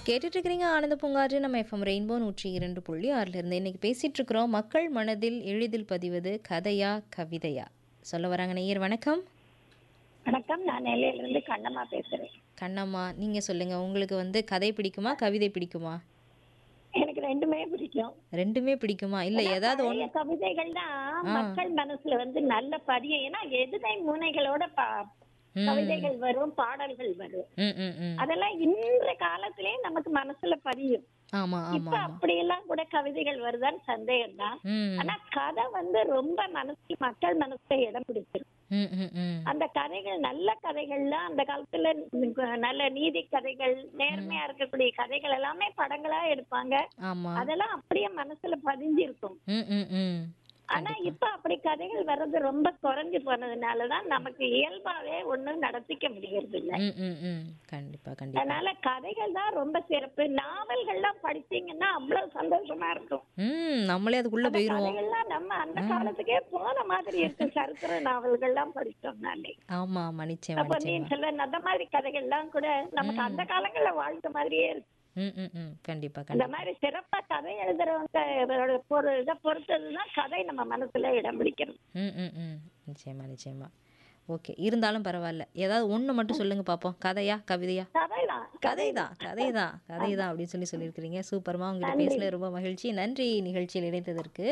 கேட்டுட்டு இருக்கிறீங்க ஆனந்த பூங்காற்று நம்ம எஃப்எம் ரெயின்போ நூற்றி இரண்டு புள்ளி ஆறுல இருந்து இன்னைக்கு பேசிட்டு இருக்கிறோம் மக்கள் மனதில் எளிதில் பதிவது கதையா கவிதையா சொல்ல வராங்க நேயர் வணக்கம் வணக்கம் நான் நெல்லையில இருந்து கண்ணம்மா பேசுறேன் கண்ணம்மா நீங்க சொல்லுங்க உங்களுக்கு வந்து கதை பிடிக்குமா கவிதை பிடிக்குமா எனக்கு ரெண்டுமே பிடிக்கும் ரெண்டுமே பிடிக்குமா இல்ல ஏதாவது ஒன்று பழைய கவிதைகள் தான் மக்கள் மனசுல வந்து நல்ல பதியும் ஏன்னா எதிரை முனைகளோட பா- கவிதைகள் வரும் பாடல்கள் வரும் ம் ம் ம் அதெல்லாம் இன்ற காலத்திலே நமக்கு மனசுல பதியும் ஆமா இப்ப ஆமா ஆமா அப்படியெல்லாம் கூட கவிதைகள் வருதான்னு சந்தேகம் தான் ம் ஆனா கதை வந்து ரொம்ப மனசு மக்கள் மனசுல இடம் பிடிச்சிருக்கு ம் ம் ம் அந்த கதைகள் நல்ல கதைகள்லாம் அந்த காலத்துல நல்ல நீதி கதைகள் நேர்மையா இருக்கக்கூடிய கதைகள் எல்லாமே படங்களா எடுப்பாங்க ஆமா அதெல்லாம் அப்படியே மனசுல பதிஞ்சிருக்கும் ம் ம் ம் ஆனா இப்ப அப்படி கதைகள் வர்றது ரொம்ப குறைஞ்சு போனதுனாலதான் நமக்கு இயல்பாவே ஒண்ணும் நடத்திக்க முடியறது இல்ல ம் ம் ம் கண்டிப்பா கண்டிப்பா அதனால கதைகள் தான் ரொம்ப சிறப்பு நாவல்கள்லாம் படிச்சீங்கன்னா அவ்வளவு சந்தோஷமா இருக்கும் ம் நம்மளே அதுக்குள்ள அந்த போயிருவோம் கதைகள்லாம் நம்ம அந்த காலத்துக்கே போன மாதிரி இருக்கு சரித்திர நாவல்கள்லாம் படிச்சோம்னாலே ஆமா ஆமா நிச்சயமா அப்ப நிச்சயமா நீ சொல்ல அந்த மாதிரி கதைகள்லாம் கூட நமக்கு அந்த காலங்கள்ல வாழ்ந்த மாதிரியே இருக்கு ம் ம் ம் கண்டிப்பா இந்த கண்டிப்பா மாதிரி சிறப்பா கதை எழுதுறவங்க இவரோட பொரு இதை பொறுத்ததுதான் கதை நம்ம மனசுல இடம் பிடிக்கிறது ம் ம் ம் நிச்சயமா நிச்சயமா ஓகே இருந்தாலும் பரவாயில்ல ஏதாவது ஒன்று மட்டும் சொல்லுங்க பார்ப்போம் கதையா கவிதையா கதைதான் கதை தான் கதை தான் கதை தான் அப்படின்னு சொல்லி சொல்லியிருக்கிறீங்க சூப்பர்மா உங்ககிட்ட பேசல ரொம்ப மகிழ்ச்சி நன்றி நிகழ்ச்சியில் இணைத்ததற்கு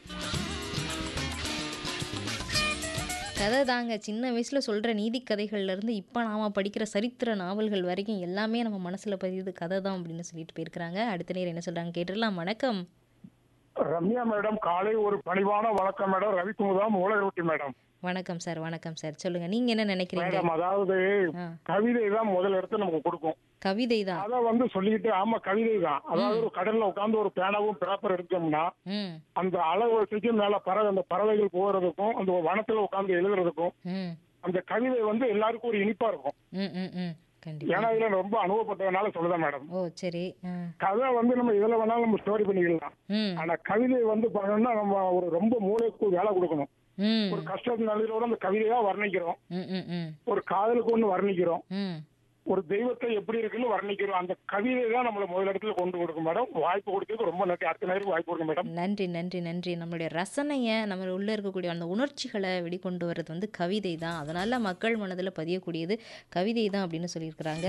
கதை தாங்க சின்ன வயசில் சொல்கிற நீதி கதைகள்லேருந்து இப்போ நாம் படிக்கிற சரித்திர நாவல்கள் வரைக்கும் எல்லாமே நம்ம மனசில் பதியுது கதை தான் அப்படின்னு சொல்லிட்டு போயிருக்கிறாங்க அடுத்த நேரம் என்ன சொல்கிறாங்க கேட்டுடலாம் வணக்கம் ரம்யா மேடம் காலை ஒரு பணிவான வணக்கம் மேடம் ரவிக்குமுதா மூலகொட்டி மேடம் வணக்கம் சார் வணக்கம் சார் சொல்லுங்கள் நீங்கள் என்ன நினைக்கிறீங்க மேடம் அதாவது ஆ கவிதை தான் முதல் இடத்த நமக்கு கொடுக்கும் கவிதை தான் அத வந்து சொல்லிக்கிட்டு ஆமா கவிதை தான் அதாவது ஒரு கடல்ல உட்கார்ந்து ஒரு பேனாவும் பேப்பர் எடுத்தோம்னா ம் அந்த அளவுக்கு மேல பறவை அந்த பறவைகள் போறதுக்கும் அந்த வனத்துல உட்கார்ந்து எழுதுறதுக்கும் ம் அந்த கவிதை வந்து எல்லாருக்கும் ஒரு இனிப்பா இருக்கும் ம் ம் ம் கண்டிப்பாக ஏன்னா இதுல ரொம்ப அனுபவப்பட்டதுனால சொல்லுதேன் மேடம் ஓ சரி ஆ கதை வந்து நம்ம இதுல வேணாலும் நம்ம ஸ்டோரி பண்ணிக்கலாம் ம் ஆனா கவிதை வந்து பண்ணணும்னா நம்ம ஒரு ரொம்ப மூளைக்கு வேலை கொடுக்கணும் ம் ஒரு கஷ்டத்து நிலையோட அந்த கவிதையா வர்ணிக்கிறோம் ம் ம் ம் ஒரு காதலுக்கு ஒண்ணு வர்ணிக்கிறோம் ம் ஒரு தெய்வத்தை எப்படி இருக்குன்னு வர்ணிக்கிறோம் அந்த கவிதை தான் நம்மள முதல் இடத்துல கொண்டு கொடுக்கும் மேடம் வாய்ப்பு கொடுத்ததுக்கு ரொம்ப நன்றி அடுத்த நேரம் வாய்ப்பு கொடுங்க மேடம் நன்றி நன்றி நன்றி நம்மளுடைய ரசனையை நம்ம உள்ள இருக்கக்கூடிய அந்த உணர்ச்சிகளை வெளிக்கொண்டு வர்றது வந்து கவிதை தான் அதனால மக்கள் மனதில் பதியக்கூடியது கவிதை தான் அப்படின்னு சொல்லியிருக்கிறாங்க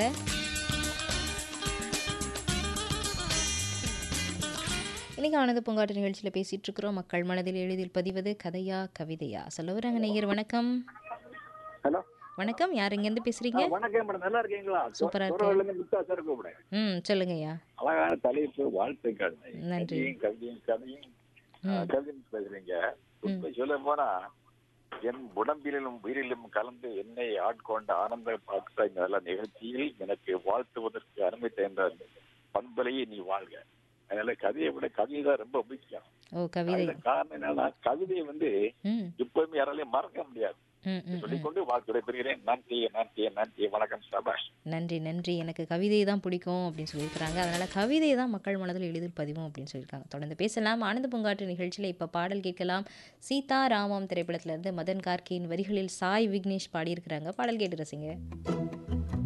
இன்னைக்கு ஆனந்த பூங்காட்டு நிகழ்ச்சியில் பேசிட்டு இருக்கிறோம் மக்கள் மனதில் எளிதில் பதிவது கதையா கவிதையா சொல்ல வராங்க நேயர் வணக்கம் ஹலோ வணக்கம் யார் இங்கேருந்து பேசுறீங்க வணக்கம் மேடம் நல்லா இருக்கீங்களா சூப்பரா இருக்கு. இருந்து முத்தா சார் கூப்பிடுறேன் ம் சொல்லுங்கய்யா அழகான தலைப்பு வாழ்த்துக்கள் நன்றி. கவிதையும் கவிதையும் கதையும் ஆ, கவிதையும் பேசுறீங்க உண்மை சொல்ல போனா என் உடம்பிலும் உயிரிலும் கலந்து என்னை ஆட்கொண்ட ஆனந்த பாக்ஸா இந்த நல்ல நிகழ்ச்சியில் எனக்கு வாழ்த்துவதற்கு அனுமதி தந்த பண்பலையே நீ வாழ்க அதனால கதையை விட கவிதை தான் ரொம்ப முக்கியம் ஓ கவிதை அதுல காரணம் என்னன்னா கவிதையை வந்து ம் எப்பவுமே யாராலையும் மறக்க முடியாது ம் ம் சொல்லிக்கொண்டு வாழ்த்துறை பெறுகிறேன் நன்றி நன்றி நன்றி வணக்கம் சபாஷ் நன்றி நன்றி எனக்கு கவிதை தான் பிடிக்கும் அப்படின்னு சொல்லியிருக்கிறாங்க அதனால் கவிதை தான் மக்கள் மனதில் எளிதில் பதிவும் அப்படின்னு சொல்லியிருக்காங்க தொடர்ந்து பேசலாம் ஆனந்த பூங்காற்று நிகழ்ச்சியில் இப்போ பாடல் கேட்கலாம் சீதா ராமம் திரைப்படத்திலிருந்து மதன் கார்கியின் வரிகளில் சாய் விக்னேஷ் பாடியிருக்கிறாங்க பாடல் கேட்டு ரசிங்க